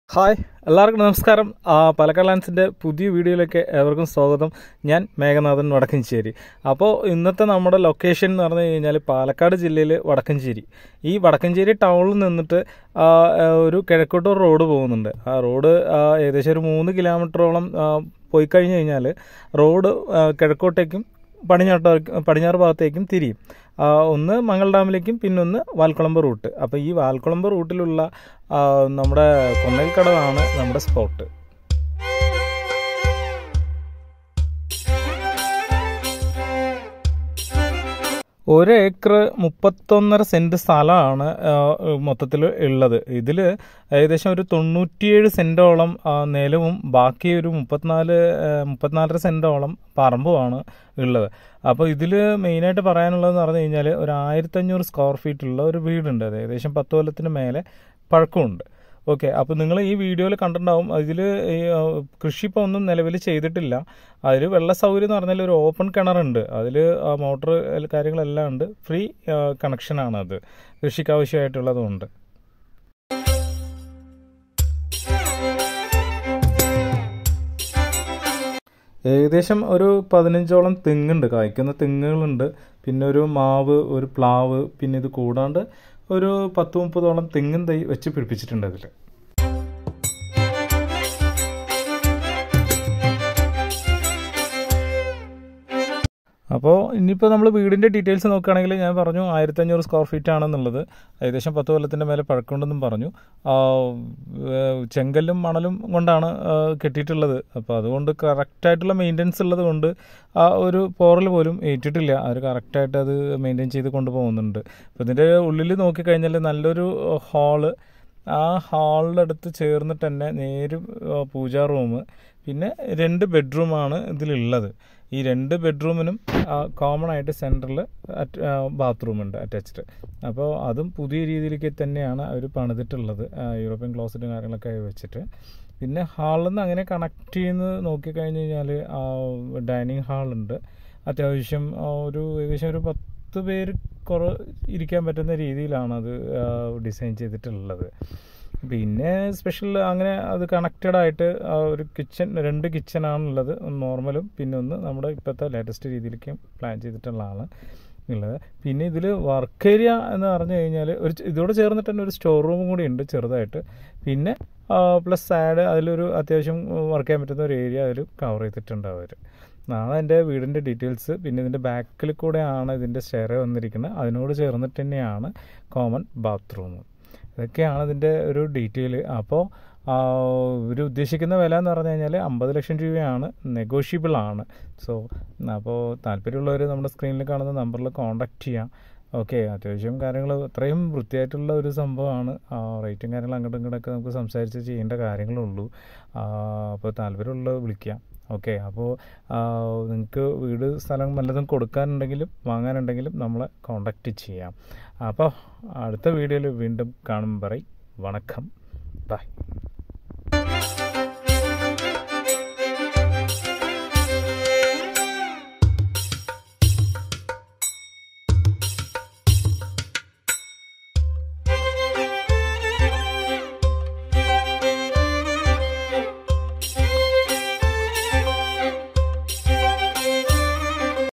hi എല്ലാവർക്കും നമസ്കാരം ആ, പാലക്കാട് ലാൻഡ്സിൻ്റെ പുതിയ വീഡിയോയിലേക്ക് ഏവർക്കും സ്വാഗതം ഞാൻ മേഘനാഥൻ വടക്കഞ്ചേരി അപ്പോൾ ഇന്നത്തെ നമ്മുടെ ലൊക്കേഷൻ എന്ന് പറഞ്ഞു കഴിഞ്ഞാൽ പാലക്കാട് ജില്ലയിൽ വടക്കഞ്ചേരി ഈ വടക്കഞ്ചേരി ടൗണിൽ നിന്നിട്ട് ആ, ആ, ഒരു കിഴക്കോട്ടൂർ റോഡ് പോകുന്നുണ്ട് ആ റോഡ് ആ, ഏകദേശം ഒരു മൂന്ന് കിലോമീറ്ററോളം ആ, പോയി കഴിഞ്ഞ് കഴിഞ്ഞാൽ റോഡ് ആ, കിഴക്കോട്ടേക്കും പടിഞ്ഞാട്ടോ പടിഞ്ഞാറ് ഭാഗത്തേക്കും തിരിയും ആ, ഒന്ന് മംഗൾ ഡാമിലേക്കും പിന്നെ ഒന്ന് വാൽക്കുളമ്പ് റൂട്ട് അപ്പോൾ ഈ വാൽക്കുളമ്പ് റൂട്ടിലുള്ള ആ, നമ്മുടെ കൊന്നൽക്കടവാണ് നമ്മുടെ സ്പോട്ട് ഒരു ഏക്കർ മുപ്പത്തൊന്നര സെന്റ് സ്ഥലമാണ് മൊത്തത്തിൽ ഉള്ളത് ഇതിൽ ഏകദേശം ഒരു തൊണ്ണൂറ്റിയേഴ് സെന്റോളം ആ, നിലവും ബാക്കി ഒരു മുപ്പത്തിനാല് ആ, മുപ്പത്തിനാലര സെന്റോളം പറമ്പുമാണ് ഉള്ളത് അപ്പോൾ ഇതിൽ മെയിനായിട്ട് പറയാനുള്ളതെന്ന് പറഞ്ഞു കഴിഞ്ഞാൽ ഒരു ആയിരത്തഞ്ഞൂറ് സ്ക്വയർ ഫീറ്റുള്ള ഒരു വീടുണ്ട് അത് ഏകദേശം പത്ത് കൊല്ലത്തിന് മേലെ പഴക്കമുണ്ട് ഓക്കെ അപ്പോൾ നിങ്ങൾ ഈ വീഡിയോയിൽ കണ്ടിട്ടുണ്ടാവും അതിൽ കൃഷി ഇപ്പോൾ ഒന്നും നിലവിൽ ചെയ്തിട്ടില്ല അതിൽ വെള്ള സൗകര്യം എന്ന് പറഞ്ഞാൽ ഒരു ഓപ്പൺ കിണറുണ്ട് അതിൽ മോട്ടർ കാര്യങ്ങളെല്ലാം ഉണ്ട് ഫ്രീ കണക്ഷനാണ് അത് കൃഷിക്ക് ആവശ്യമായിട്ടുള്ളതുകൊണ്ട് ഏകദേശം ഒരു പതിനഞ്ചോളം തെങ്ങുണ്ട് കായ്ക്കുന്ന തെങ്ങുകളുണ്ട് പിന്നെ ഒരു മാവ് ഒരു പ്ലാവ് പിന്നെ ഇത് കൂടാണ്ട് ഒരു പത്ത് മുപ്പതോളം തെങ്ങും തൈ വെച്ച് പിടിപ്പിച്ചിട്ടുണ്ട് അതിൽ അപ്പോൾ ഇനിയിപ്പോൾ നമ്മൾ വീടിൻ്റെ ഡീറ്റെയിൽസ് നോക്കുകയാണെങ്കിൽ ഞാൻ പറഞ്ഞു ആയിരത്തഞ്ഞൂറ് സ്ക്വയർ ഫീറ്റ് ആണെന്നുള്ളത് ഏകദേശം പത്ത് കൊല്ലത്തിൻ്റെ മേലെ പഴക്കമുണ്ടെന്നും പറഞ്ഞു ആ, ഏഹ്, ചെങ്കല്ലും മണലും കൊണ്ടാണ് ആ, കെട്ടിയിട്ടുള്ളത് അപ്പോൾ അതുകൊണ്ട് കറക്റ്റായിട്ടുള്ള മെയിൻ്റനൻസ് ഉള്ളത് കൊണ്ട് ആ ഒരു പോറൽ പോലും ഏറ്റിട്ടില്ല അവർ കറക്റ്റായിട്ട് അത് മെയിൻറ്റെയിൻ ചെയ്ത് കൊണ്ടുപോകുന്നുണ്ട് അപ്പോൾ ഇതിൻ്റെ ഉള്ളിൽ നോക്കിക്കഴിഞ്ഞാൽ നല്ലൊരു ഹാള് ആ ഹാളിൻ്റെ അടുത്ത് ചേർന്നിട്ട് തന്നെ നേര് ആ, പൂജാ റൂം പിന്നെ രണ്ട് ബെഡ്റൂമാണ് ഇതിലുള്ളത് ഈ രണ്ട് ബെഡ്റൂമിനും കോമൺ ആയിട്ട് സെൻറ്ററിൽ ബാത്റൂം ഉണ്ട് അറ്റാച്ച്ഡ് അപ്പോൾ അതും പുതിയ രീതിയിലേക്ക് തന്നെയാണ് അവർ പണിതിട്ടുള്ളത് ആ, യൂറോപ്യൻ ക്ലോസറ്റും കാര്യങ്ങളൊക്കെ വെച്ചിട്ട് പിന്നെ ഹാളിൽ നിന്ന് അങ്ങനെ കണക്ട് ചെയ്യുന്നത് നോക്കിക്കഴിഞ്ഞ് കഴിഞ്ഞാൽ ഡൈനിങ് ഹാളുണ്ട് അത്യാവശ്യം ആ, ഒരു ഏകദേശം ഒരു പത്ത് പേര് കുറ ഇരിക്കാൻ പറ്റുന്ന രീതിയിലാണ് അത് ഡിസൈൻ ചെയ്തിട്ടുള്ളത് പിന്നെ സ്പെഷ്യൽ അങ്ങനെ അത് കണക്റ്റഡ് ആയിട്ട് ആ ഒരു കിച്ചൺ രണ്ട് കിച്ചണാണുള്ളത് ഒന്ന് നോർമലും പിന്നെ ഒന്ന് നമ്മുടെ ഇപ്പോഴത്തെ ലേറ്റസ്റ്റ് രീതിയിലേക്ക് പ്ലാൻ ചെയ്തിട്ടുള്ളതാണ് ഉള്ളത് പിന്നെ ഇതിൽ വർക്ക് ഏരിയ എന്ന് പറഞ്ഞു കഴിഞ്ഞാൽ ഒരു ചെ- ഇതോട് ചേർന്നിട്ട് തന്നെ ഒരു സ്റ്റോർ റൂമും കൂടി ഉണ്ട് ചെറുതായിട്ട് പിന്നെ പ്ലസ് സാഡ് അതിലൊരു അത്യാവശ്യം വർക്ക് ചെയ്യാൻ പറ്റുന്ന ഒരു ഏരിയ അതിൽ കവർ ചെയ്തിട്ടുണ്ട് അവർ അതാണ് എൻ്റെ വീടിൻ്റെ ഡീറ്റെയിൽസ് പിന്നെ ഇതിൻ്റെ ബാക്കിൽ കൂടെയാണ് ഇതിൻ്റെ സ്റ്റെയർ വന്നിരിക്കുന്നത് അതിനോട് ചേർന്നിട്ട് തന്നെയാണ് കോമൺ ബാത്റൂം ഇതൊക്കെയാണ് ഇതിൻ്റെ ഒരു ഡീറ്റെയിൽ അപ്പോൾ ഇവർ ഉദ്ദേശിക്കുന്ന വില എന്ന് പറഞ്ഞു കഴിഞ്ഞാൽ അമ്പത് ലക്ഷം രൂപയാണ് നെഗോഷ്യബിൾ ആണ് സോ അപ്പോൾ താല്പര്യമുള്ളവർ നമ്മുടെ സ്ക്രീനിൽ കാണുന്ന നമ്പറിൽ കോൺടാക്റ്റ് ചെയ്യാം ഓക്കെ അത്യാവശ്യം കാര്യങ്ങൾ അത്രയും വൃത്തിയായിട്ടുള്ള ഒരു സംഭവമാണ് റേറ്റും കാര്യങ്ങളും അങ്ങോട്ടും ഇങ്ങോട്ടൊക്കെ നമുക്ക് സംസാരിച്ച് ചെയ്യേണ്ട കാര്യങ്ങളുള്ളൂ ആ, അപ്പോൾ താല്പര്യമുള്ളത് വിളിക്കാം ഓക്കെ അപ്പോൾ നിങ്ങൾക്ക് വീട് സ്ഥലം വല്ലതും കൊടുക്കാനുണ്ടെങ്കിലും വാങ്ങാനുണ്ടെങ്കിലും നമ്മളെ കോണ്ടാക്റ്റ് ചെയ്യാം അപ്പോൾ അടുത്ത വീഡിയോയിൽ വീണ്ടും കാണും പറയും വണക്കം ബൈ